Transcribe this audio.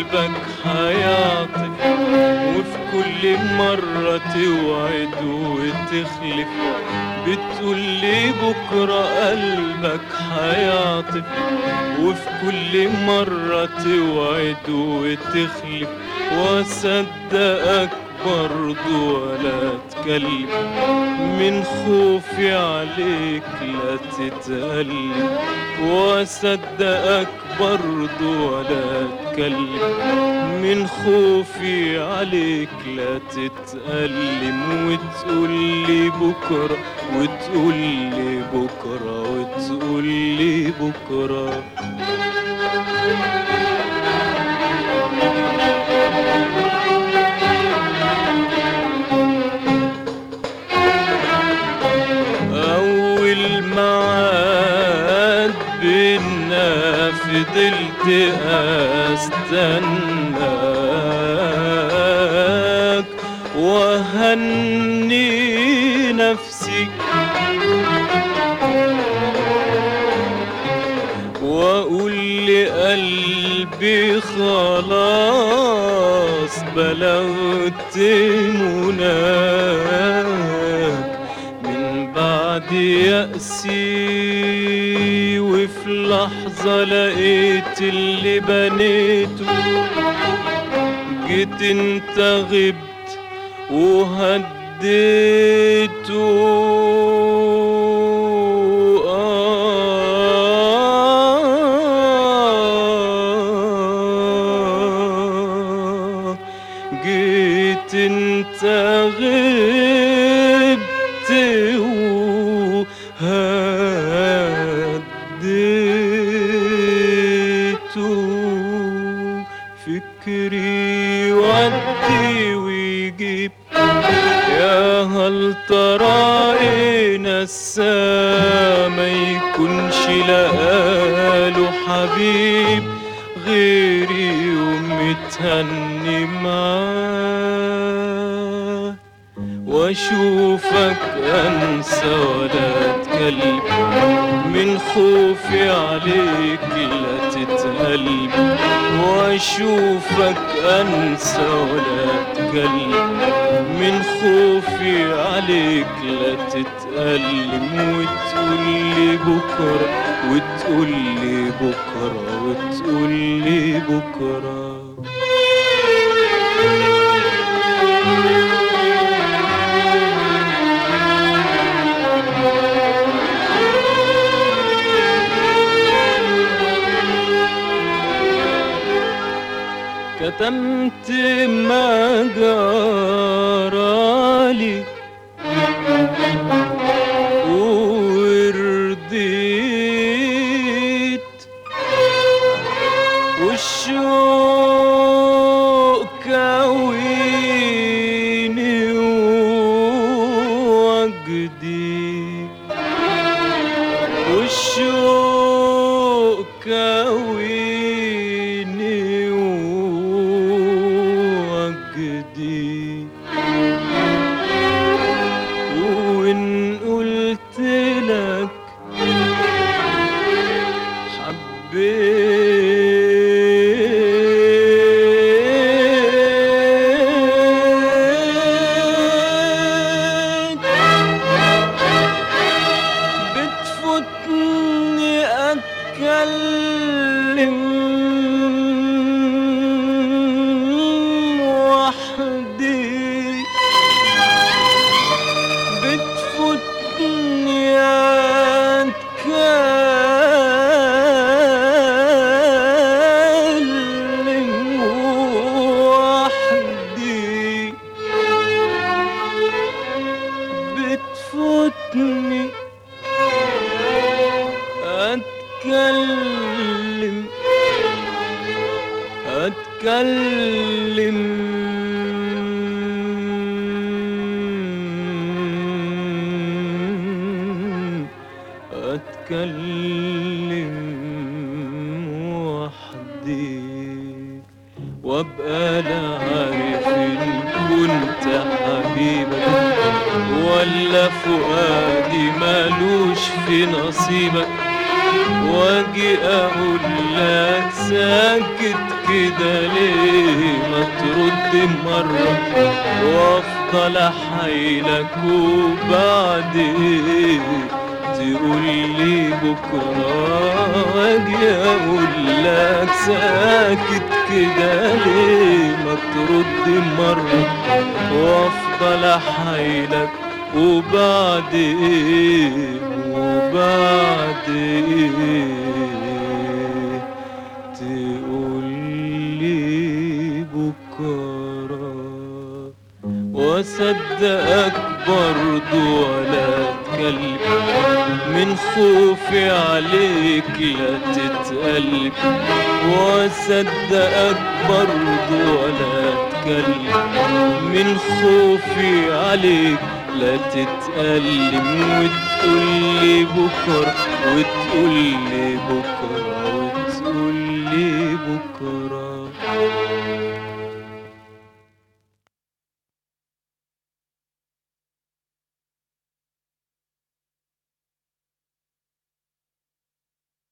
قلبك هيعطف وفي كل مرة توعد وتخلف بتقول لي بكرة قلبك هيعطف وفي كل مرة توعد وتخلف وصدقك برضو ولا اتكلم من خوفي عليك لا تتقلب وصدقك برضو ولا اتكلم من خوفي عليك لا تتألم وتقول لي بكرة وتقول لي بكرة وتقول لي بكرة أول معاد بينا فضلت أستناك وهني نفسي وأقول لقلبي خلاص بلغت مناك من بعد يأسي وفي لحظة لقيت اللي بنيته جيت انت غبت وهديته آه جيت انت غبت وهديته فكري ودي ويجيب يا هل ترى نسى ما يكونش لقاله حبيب غيري ومتهني معاه واشوفك انسى ولا اتكلم من خوفي عليك لا تتقلب واشوفك انسى ولا اتكلم من خوفي عليك لا تتألم وتقول لي بكرة وتقول لي بكرة وتقول لي بكرة كتمت ما جرالي ورديت والشوق كويني وجدي والشوق كويني وجدي وإن قلت لك حبيت بتفوتني أتكلم وحدي بتفوتني أتكلم وحدي بتفوتني أتكلم أتكلم أتكلم وحدي وابقى لا عارف إن كنت حبيبك ولا فؤادي مالوش في نصيبك واجي اقول لك ساكت كده ليه ما ترد مرة وافضل احايلك وبعدين تقول لي بكرة واجي اقول لك ساكت كده ليه ما ترد مرة وافضل احايلك وبعدين وبعدين تقول لي بكرة واصدقك برضو ولا اتكلم من خوفي عليك لا تتقلب واصدقك برضو ولا اتكلم من خوفي عليك لا تتألم وتقول لي بكرة وتقول لي بكرة وتقول لي بكرة